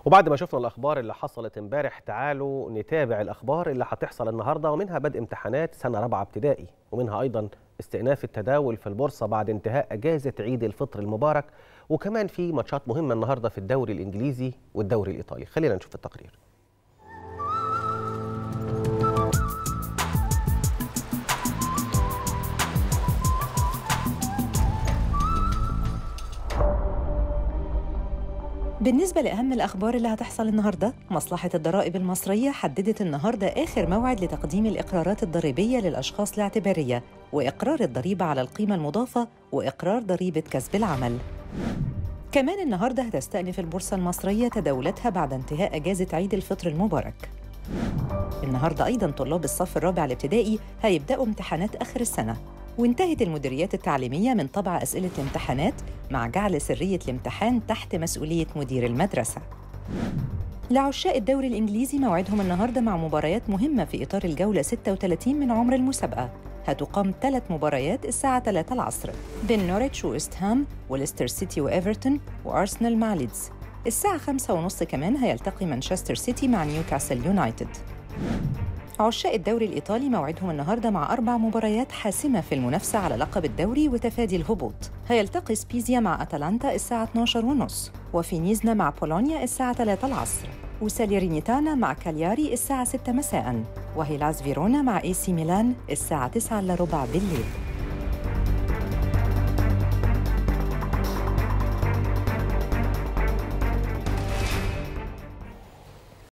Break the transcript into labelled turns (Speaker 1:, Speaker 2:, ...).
Speaker 1: وبعد ما شفنا الاخبار اللي حصلت امبارح تعالوا نتابع الاخبار اللي هتحصل النهارده ومنها بدء امتحانات سنه رابعه ابتدائي ومنها ايضا استئناف التداول في البورصه بعد انتهاء اجازه عيد الفطر المبارك وكمان في ماتشات مهمه النهارده في الدوري الانجليزي والدوري الايطالي خلينا نشوف التقرير
Speaker 2: بالنسبة لأهم الأخبار اللي هتحصل النهاردة مصلحة الضرائب المصرية حددت النهاردة آخر موعد لتقديم الإقرارات الضريبية للأشخاص الاعتبارية وإقرار الضريبة على القيمة المضافة وإقرار ضريبة كسب العمل كمان النهاردة هتستأنف البورصة المصرية تداولاتها بعد انتهاء أجازة عيد الفطر المبارك النهاردة أيضاً طلاب الصف الرابع الابتدائي هيبدأوا امتحانات آخر السنة وانتهت المديريات التعليمية من طبع أسئلة الامتحانات مع جعل سرية الامتحان تحت مسؤولية مدير المدرسة لعشاق الدوري الإنجليزي موعدهم النهاردة مع مباريات مهمة في إطار الجولة 36 من عمر المسابقة هتقام ثلاث مباريات الساعة 3 العصر بين نوريتش وإست هام وليستر سيتي وإيفرتون وأرسنال مع ليدز الساعة خمسة ونص كمان هيلتقي مانشستر سيتي مع نيوكاسل يونايتد عشاق الدوري الإيطالي موعدهم النهاردة مع أربع مباريات حاسمة في المنافسة على لقب الدوري وتفادي الهبوط هيلتقي سبيزيا مع أتلانتا الساعة 12 ونص وفينيزنا مع بولونيا الساعة 3 العصر وساليرينيتانا مع كالياري الساعة 6 مساء وهيلاس فيرونا مع اي سي ميلان الساعة 9 إلا ربع بالليل